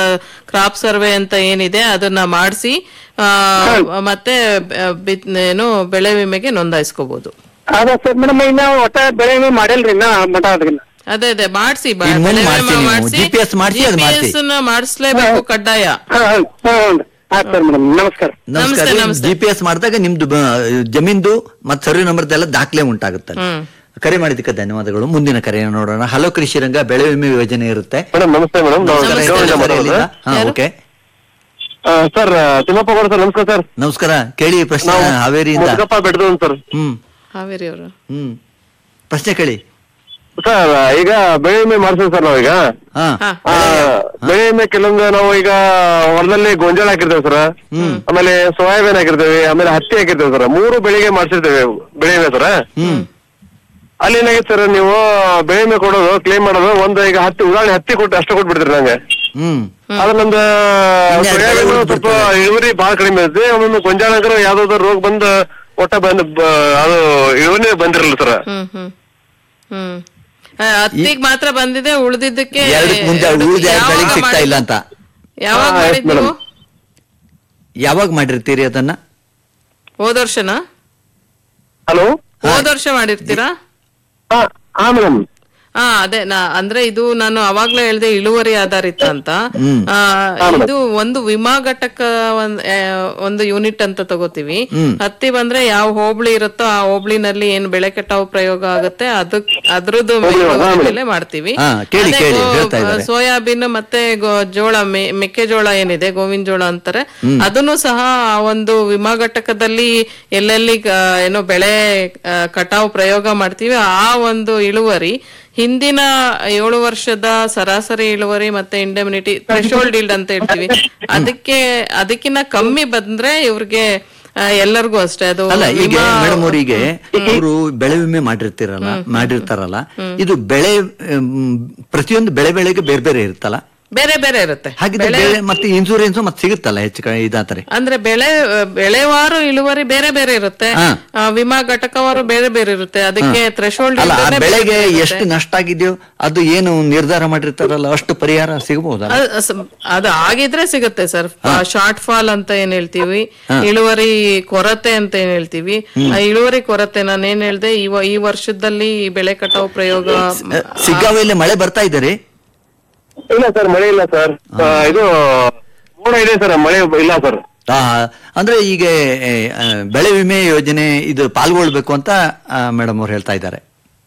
Crop survey ಅಂತ ಏನಿದೆ ಅದನ್ನ ಮಾಡಿಸಿ ಮತ್ತೆ ಬ- ಬಿತ್- ಏನು ಬೆಳೆ ವಿಮೆಗೆ ನೋಂದಾಯಿಸ್ಕೋಬಹುದು ಅದ ಸರ್ ಮೇಡಮ್ ಇನ್ನ ಒಟ್ಟ ಬೆಳೆ ವಿಮೆ ಮಾಡಿಲ್ರಿ ಇನ್ನ ಮಠ ಅದನ್ನ ಅದೇ ಅದೇ ಮಾಡಿಸಿ ಇನ್ ಮುಂದೆ ಮಾಡ್ಸಿ ನೀವು. GPS ಮಾಡ್ಸಿ ಅದ್ ಮಾಡ್ಸಿ. ಮಾಡಿಸ್ಲೇಬೇಕು ಕಡ್ಡಾಯ ಹಾ ಹಾ ಹ್ಞೂ ಆಯ್ತು ಸರ್ ಮೇಡಮ್ ನಮಸ್ಕಾರ ನಮಸ್ಕಾರ ನಮಸ್ತೆ, ನಮಸ್ತೆ. ಜಿ ಪಿ ಎಸ್ ಮಾಡಿದಾಗ ನಿಮ್ದು ಬ- ಜಮೀನ್ದು ಮತ್ತೆ ಸರ್ವೆ ನಂಬರ್ ಎಲ್ಲ ದಾಖಲೆ ಉಂಟಾಗುತ್ತೆ ಹ್ಮ್. ಕರೆ ಮಾಡಿದ್ದಕ್ಕೆ ಧನ್ಯವಾದಗಳು ಮುಂದಿನ ಕರೆಯನ್ನು ನೋಡೋಣ ಹಲೋ ಕೃಷಿ ರಂಗ ಬೆಳೆ ವಿಮೆ ಯೋಜನೆ ಇರುತ್ತೆ ಮೇಡಮ್ ನಮಸ್ತೆ ಮೇಡಮ್ ನಮಸ್ಕಾರ, ನಮಸ್ತೆ. ಹೆಸರು ನಮಸ್ತೆ. ಎಲ್ಲಿಂದ? ಹಾ, ಯಾರು? Okay sir Thimmappa Gowda sir ನಮಸ್ಕಾರ ಸರ್ ನಮಸ್ಕಾರ ಕೇಳಿ ಪ್ರಶ್ನೆ ನಾವು ಹಾವೇರಿಯಿಂದ ಮುದ್ಗಪ್ಪ ಬೆಟ್ಟದ ಸರ್ ಹ್ಮ್ ಹಾವೇರಿ ಅವರು ಹ್ಮ್ ಪ್ರಶ್ನೆ ಕೇಳಿ ಸರ್ ಈಗ ಬೆಳೆ ವಿಮೆ ಮಾಡ್ತೀವಿ ಸರ್ ನಾವೀಗ ಹಾ ಹಾ ಆ, ಬೆಳೆ ವಿಮೆ ಕೆಲವೊಂದು ನಾವು ಈಗ ಹೊಲದಲ್ಲಿ ಗೊಂಜಾಳ ಹಾಕಿರ್ತೇವೆ ಸರ್ ಆಮೇಲೆ ಸೋಯಾಬೀನ್ ಹಾಕಿರ್ತೇವೆ ಆಮೇಲೆ ಹತ್ತಿ ಹಾಕಿರ್ತೇವೆ ಸರ್ ಮೂರು ಬೆಳೆಗೆ ಮಾಡ್ಸಿರ್ತೇವೆ ಬೆಳೆ ವಿಮೆ ಸರ್ ಹ್ಮ್ ಅಲ್ಲಿ ಏನಾಗಿತ್ತು ಸರ್ ನೀವು ಬೆಳೆ ವಿಮೆ ಕೊಡೋದು ಕ್ಲೇಮ್ ಮಾಡೋದು ಒಂದು ಈಗ ಹತ್ತಿ ಉದಾಹರಣೆ ಹತ್ತಿ ಕೊಟ್ಟು ಅಷ್ಟು ಕೊಟ್ಬಿಡ್ತೀರಿ ನಂಗೆ ಹ್ಮ್ ಆದ್ರೆ ನಮ್ದು ಇನ್ಯಾರು ಬೆಳೆ ಸೋಯಾಬೀನ್ ಉಳ್ದ್ ಸ್ವಲ್ಪ ಬಿಡ್ತಾರೆ. ಇಳುವರಿ ಬಹಳ ಕಡಿಮೆ ಇರುತ್ತೆ ಒಮ್ಮೊಮ್ಮೆ ಗೊಂಜಾಳ ಅಂದ್ರೆ ಯಾವ್ದಾದ್ರು ರೋಗ ಬಂದ್ ಒಟ್ಟ ಬಂದ್ ಬ- ಅದು ಇಳುವರಿ ಬಂದಿರಲ್ಲ ಸರ್ ಹ್ಮ್ ಹ್ಮ್ ಹ್ಮ್ ಆ, ಹತ್ತಿಗ್ ಮಾತ್ರ ಬಂದಿದೆ ಉಳಿದಿದ್ದಕ್ಕೆ ಎರಡಕ್ಕೆ ಮುಂದೆ ಉಳಿದ ಯಾವಾಗ ಬೆಳೆಗೆ ಸಿಗ್ತಾ ಇಲ್ಲ ಅಂತ ಯಾವಾಗ ಹಾ, ಮಾಡಿದ್ yes, ನೀವು ಯಾವಾಗ ಮಾಡಿರ್ತೀರಿ ಅದನ್ನ ಹೋದ ವರ್ಷನಾ ಹಲೋ ಹೋದ ವರ್ಷ ಮಾಡಿರ್ತೀರಾ ಹಾ ಹಾ ಮೇಡಮ್ ಹಾ ಅದೇ ನಾ ಅಂದ್ರೆ ಇದು ನಾನು ಅವಾಗ್ಲೇ ಹೇಳ್ದೆ ಇಳುವರಿ ಆಧಾರಿತ ಅಂತ ಹ್ಮ್. ಆ, ಇದು ಒಂದು ವಿಮಾ ಘಟಕ ಒಂದ್- ಆ, ಒಂದು ಯೂನಿಟ್ ಅಂತ ತಗೋತೀವಿ ಹ್ಮ್. ಹತ್ತಿ ಬಂದ್ರೆ ಯಾವ ಹೋಬಳಿ ಇರುತ್ತೋ ಆ ಹೋಬಳಿನಲ್ಲಿ ಏನ್ ಬೆಳೆ ಕಟಾವು ಪ್ರಯೋಗ ಆಗುತ್ತೆ ಅದಕ್ ಅದ್ರದ್ದು ಮೇಲೆ ಮಾಡ್ತೀವಿ ಹಾ, ಕೇಳಿ, ಅದೇ ಕೇಳಿ, ಗೋ- ಹೇಳ್ತಾ ಇದ್ದಾರೆ. ಸೋಯಾಬೀನ್ ಮತ್ತೆ ಗೋ- ಜೋಳ ಮೆ- ಮೆಕ್ಕೆಜೋಳ ಏನಿದೆ ಗೋವಿನ ಜೋಳ ಅಂತಾರೆ ಅದನ್ನು ಸಹ ಆ ಒಂದು ವಿಮಾ ಘಟಕದಲ್ಲಿ ಎಲ್ಲೆಲ್ಲಿ ಗ- ಏನೋ ಬೆಳೆ ಆ, ಕಟಾವು ಪ್ರಯೋಗ ಮಾಡ್ತೀವಿ ಆ ಒಂದು ಇಳುವರಿ ಹಿಂದಿನ ಏಳು ವರ್ಷದ ಸರಾಸರಿ ಇಳುವರಿ ಮತ್ತೆ ಇಂಡೆಮಿನಿಟಿ ಥ್ರೆಶೋಲ್ಡ್ ಇಲ್ಡ್ ಅಂತ ಹೇಳ್ತೀವಿ ಅದಕ್ಕೆ ಅದಕ್ಕಿಂತ ಕಮ್ಮಿ ಬಂದ್ರೆ ಇವ್ರಿಗೆ ಆ, ಎಲ್ಲರಿಗೂ ಅಷ್ಟೇ ಅದು ಅಲ್ಲ ಈಗ ವಿಮಾ- ಮೇಡಮ್ ಅವರಿಗೆ ಅವರು ಬೆಳೆ ವಿಮೆ ಮಾಡಿರ್ತಿರಲ್ಲ ಮಾಡಿರ್ತಾರಲ್ಲ ಇದು ಬೆಳೆ ಮ್, ಪ್ರತಿಯೊಂದು ಬೆಳೆ ಬೆಳೆಗೆ ಬೇರೆ ಬೇರೆ ಇರುತ್ತಲ್ಲ ಬೇರೆ ಬೇರೆ ಇರುತ್ತೆ ಹಾಗಿದ್ರೆ ಬೆಳೆ ಮತ್ತೆ ಇನ್ಸೂರೆನ್ಸ್ ಮತ್ತೆ ಸಿಗುತ್ತಲ್ಲ ಹೆಚ್ಚು ಕಡಿಮೆ ಇದಾತಾರೆ ಅಂದ್ರೆ ಬೆಳೆ ಬೆಳೆವಾರು ಇಳುವರಿ ಬೇರೆ ಬೇರೆ ಇರುತ್ತೆ ಹಾ. ಆ, ವಿಮಾ ಘಟಕವಾರು ಬೇರೆ ಬೇರೆ ಇರುತ್ತೆ ಅದಕ್ಕೆ ಥ್ರೆಶೋಲ್ಡ್ ಅಲ್ಲ ಆ ಬೆಳೆಗೆ ಎಷ್ಟು ನಷ್ಟ ಆಗಿದೆಯೋ ಅದು ಏನು ನಿರ್ಧಾರ ಮಾಡಿರ್ತಾರಲ್ಲ ಅಷ್ಟು ಪರಿಹಾರ ಸಿಗಬಹುದಲ್ಲ ಅದು ಆಗಿದ್ರೆ ಸಿಗುತ್ತೆ ಸರ್ ಶಾರ್ಟ್ ಫಾಲ್ ಅಂತ ಏನ್ ಹೇಳ್ತೀವಿ ಇಳುವರಿ ಕೊರತೆ ಅಂತ ಏನ್ ಹೇಳ್ತೀವಿ ಆ ಇಳುವರಿ ಕೊರತೆ ನಾನು ಏನ್ ಹೇಳ್ದೆ ಈ ವ- ಈ ವರ್ಷದಲ್ಲಿ ಈ ಬೆಳೆ ಕಟಾವು ಪ್ರಯೋಗ ಸಿಗ್ಗಾವಿಯಲ್ಲಿ ಮಳೆ ಬರ್ತಾ ಇದ್ದಾರೆ ಇಲ್ಲ ಸರ್ ಮಳೆ ಇಲ್ಲ ಸರ್ ಇದು ಮೋಡ ಇದೆ ಸರ್ ಮಳೆ ಇಲ್ಲ ಸರ್ ಆ, ಅಂದ್ರೆ ಈಗ ಏ, ಆ, ಬೆಳೆ ವಿಮೆ ಯೋಜನೆ ಇದು ಪಾಲ್ಗೊಳ್ಬೇಕು ಅಂತ ಮೇಡಮ್ ಅವ್ರು ಹೇಳ್ತಾ ಇದ್ದಾರೆ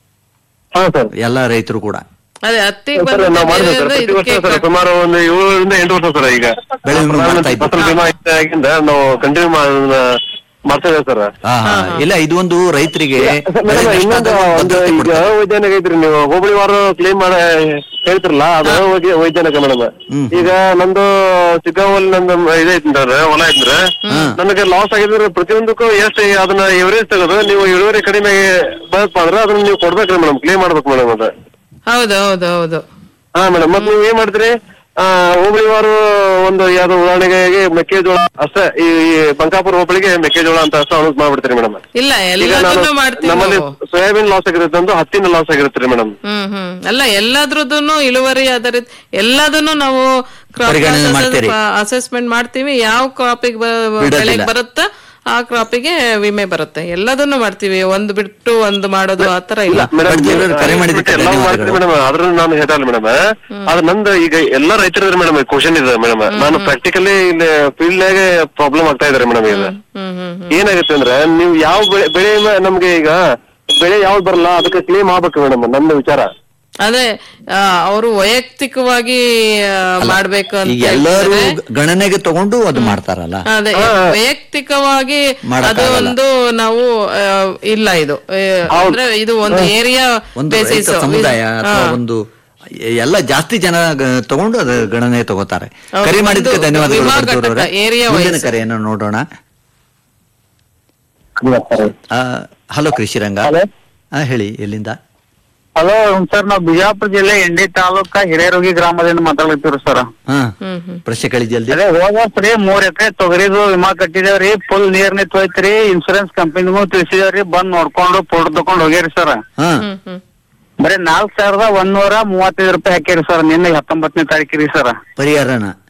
ಹಾ ಸರ್ ಎಲ್ಲ ರೈತರು ಕೂಡ ಅದೇ ಹತ್ತಿ ಸರ್ ನಾವು ಮಾಡಿದ್ವಿ ಸರ್ ಪ್ರತಿ ವರ್ಷ ಸರ್ ಸುಮಾರು ಒಂದು ಏಳರಿಂದ ಎಂಟು ವರ್ಷ ಸರ್ ಈಗ ಬೆಳೆ ವಿಮೆ ಮಾಡ್ತಾ ಇದ್ದೀವಿ. ಫಸಲ್ ಬಿಮಾ ಆಗಿಂದ ನಾವು ಕಂಟಿನ್ಯೂ ಮಾಡ್ತಾ ಇದ್ದೇವೆ ಸರ್ ಆ, ಇಲ್ಲ ಇದು ಒಂದು ರೈತರಿಗೆ ಬೆಳೆ ಮೇಡಮ್ ನಷ್ಟ ಇನ್ನೊಂದು ಆದಾಗ ಒಂದು ಭದ್ರತೆ ಈಗ ಕೊಡ್ತಾರೆ. ವೈಜ್ಞಾನಿಕ ಐತ್ರಿ ನೀವು ಹೋಬಳಿ ವಾರ ಕ್ಲೇಮ್ ಮಾಡ ಹೇಳ್ತಿರಲ್ಲ ಅದು ವೈಜ್ಞ- ವೈಜ್ಞಾನಿಕ ಮೇಡಮ್ ಹ್ಮ್. ಈಗ ನಂದು ಚಿಕ್ಕವಲ್ಲಿ ನಂದು ಇದೈತಂದ್ರೆ ಹೊಲ ಐತ್ರೆ ನನಗೆ ಲಾಸ್ ಆಗಿದ್ರೆ ಪ್ರತಿಯೊಂದಕ್ಕೂ ಎಷ್ಟು ಅದನ್ನ ಎವರೇಜ್ ತೆಗೆದು ನೀವು ಇಳುವರಿ ಕಡಿಮೆ ಬರಪ್ಪ ಅಂದ್ರೆ ಅದನ್ನ ನೀವು ಕೊಡ್ಬೇಕ್ರಿ ಮೇಡಮ್ ಕ್ಲೇಮ್ ಮಾಡ್ಬೇಕು ಮೇಡಮ್ ಅದು ಹೌದು ಹೌದು ಹೌದು ಹಾ ಮೇಡಮ್ ಮತ್ತೆ ನೀವು ಏನ್ ಮಾಡ್ತೀರಿ ಆ ಹೋಬಳಿ ವಾರು ಒಂದು ಯಾವ್ದೋ ಉದಾಹರಣೆಗೆ ಮೆಕ್ಕೆಜೋಳ ಅಷ್ಟೇ ಈ ಈ ಬಂಕಾಪುರ ಹೋಬಳಿಗೆ ಮೆಕ್ಕೆಜೋಳ ಅಂತ ಅಷ್ಟೇ ಅನೌನ್ಸ್ ಮಾಡ್ಬಿಡ್ತೀರಿ ಮೇಡಮ್ ಇಲ್ಲ ಈಗ ನಾನು ಎಲ್ಲದನ್ನು ಮಾಡ್ತೀವಿ ನಮ್ಮಲ್ಲಿ ನಾವು. ಸೋಯಾಬೀನ್ ಲಾಸ್ ಆಗಿರುತ್ತೆ ಒಂದು ಹತ್ತಿನ ಲಾಸ್ ಆಗಿರುತ್ತೆ ಮೇಡಮ್ ಹ್ಮ್ ಹ್ಮ್ ಅಲ್ಲ ಎಲ್ಲದ್ರದ್ದು ಇಳುವರಿ ಆಧಾರಿತ ಎಲ್ಲದನ್ನು ನಾವು ಪರಿಗಣನೆ ಮಾಡ್ತೀರಿ. ಅಸೆಸ್ಮೆಂಟ್ ಮಾಡ್ತೀವಿ ಯಾವ ಕ್ರಾಪಿಗೆ ಬಿಡೋದಿಲ್ಲ. ಬೆಳೆಗೆ ಬರುತ್ತ ಆ ಕ್ರಾಪಿಗೆ ವಿಮೆ ಬರುತ್ತೆ ಎಲ್ಲದನ್ನು ಮಾಡ್ತೀವಿ ಒಂದು ಬಿಟ್ಟು ಒಂದು ಮಾಡೋದು ಆತರ ಇಲ್ಲ ಮೇಡಮ್ ಬಡ್ಜೆಟ್ ಕರೆ ಮಾಡಿದ್ದಕ್ಕೆ ಎಲ್ಲ ಮಾಡ್ತೀರಿ ಮೇಡಮ್ ಆದ್ರೂ ನಾನು ಹೇಳಲ್ಲ ಮೇಡಮ್ ಆದ್ರೆ ನಂದು ಈಗ ಎಲ್ಲ ರೈತರ ಮೇಡಮ್ ಕ್ವಶನ್ ಇದೆ ಮೇಡಮ್ ನಾನು ಪ್ರಾಕ್ಟಿಕಲಿ ಇಲ್ಲಿ ಫೀಲ್ಡ್ ನಾಗೆ ಪ್ರಾಬ್ಲಮ್ ಆಗ್ತಾ ಇದಾರೆ ಮೇಡಮ್ ಈಗ ಹ್ಮ್ ಹ್ಮ್ ಹ್ಮ್ ಏನಾಗುತ್ತೆ ಅಂದ್ರೆ ನೀವು ಯಾವ ಬೆಳೆ ಬೆಳೆ ಮ- ನಮ್ಗೆ ಈಗ ಬೆಳೆ ಯಾವ್ದು ಬರಲ್ಲ ಅದಕ್ಕೆ ಕ್ಲೇಮ್ ಆಗ್ಬೇಕು ಮೇಡಮ್ ನನ್ನ ವಿಚಾರ ಅದೇ ಅವರು ವೈಯಕ್ತಿಕವಾಗಿ ಆ, ಮಾಡ್ಬೇಕು ಅಂತ ಈಗ ಎಲ್ಲರೂ ಹೇಳ್ತಾರೆ. ಗಣನೆಗೆ ತಗೊಂಡು ಅದು ಮಾಡ್ತಾರಲ್ಲ ಅದೇ ವೈಯಕ್ತಿಕವಾಗಿ ಅದು ಮಾಡಕ್ಕಾಗಲ್ಲ. ಒಂದು ನಾವು ಆ, ಇಲ್ಲ ಇದು ಆ, ಅಂದ್ರೆ ಇದು ಒಂದು ಏರಿಯಾ ಒಂದು ಬೇಸಿಸ್ ರೈತ ಸಮುದಾಯ ಅಥವಾ ಒಂದು ಎಲ್ಲ ಜಾಸ್ತಿ ಜನ ಗ- ತಗೊಂಡು ಅದು ಗಣನೆ ತಗೋತಾರೆ ಹೌದು, ಕರೆ ಮಾಡಿದ್ದಕ್ಕೆ ಒಂದು ಧನ್ಯವಾದಗಳು ವಿಮಾ ಬರ್ದೂರ್ ಅವರೇ. ಘಟಕ, area ಮುಂದಿನ wise. ಕರೆಯನ್ನು ನೋಡೋಣ ಹಲೋ ಕೃಷಿರಂಗ Hello. ಆ, ಹೇಳಿ ಎಲ್ಲಿಂದ ಹಲೋ ಸರ್ ನಾವು ಬಿಜಾಪುರ ಜಿಲ್ಲೆ ಎಂಡಿ ತಾಲೂಕ ಹಿರೇರೋಗಿ ಗ್ರಾಮದಿಂದ ಮಾತಾಡ್ಲತ್ತೀವ್ರಿ ಸರ್ ಹಾ ಹ್ಮ್ ಹ್ಮ್ ಪ್ರಶ್ನೆ ಕೇಳಿ ಜಲ್ದಿ ಅದೇ ಹೋದ ವರ್ಷ ರೀ ಮೂರ್ ಎಕರೆ ತೊಗರಿದು ವಿಮಾ ಕಟ್ಟಿದೇವ್ರಿ ಫುಲ್ ನೀರ್ ನಿಂತೋಯ್ತ್ರಿ ಇನ್ಸೂರೆನ್ಸ್ ಕಂಪನಿಗೂ ತಿಳಿಸಿದೇವ್ರಿ ಬಂದ್ ನೋಡ್ಕೊಂಡು ಫೋಟೋ ತಕೊಂಡ್ ಹೋಗ್ಯಾರಿ ಸರ್ ಹಾ ಹ್ಮ್ ಹ್ಮ್ ಬರೀ ನಾಲ್ಕ್ ಸಾವಿರದ ಒಂದೂರ ಮೂವತ್ತೈದು ರೂಪಾಯಿ ಹಾಕ್ಯಾರಿ ಸರ್ ನಿನ್ನೆ ಹತ್ತೊಂಬತ್ತನೇ ತಾರೀಕಿರಿ ಸರ್ ಪರಿಹಾರನ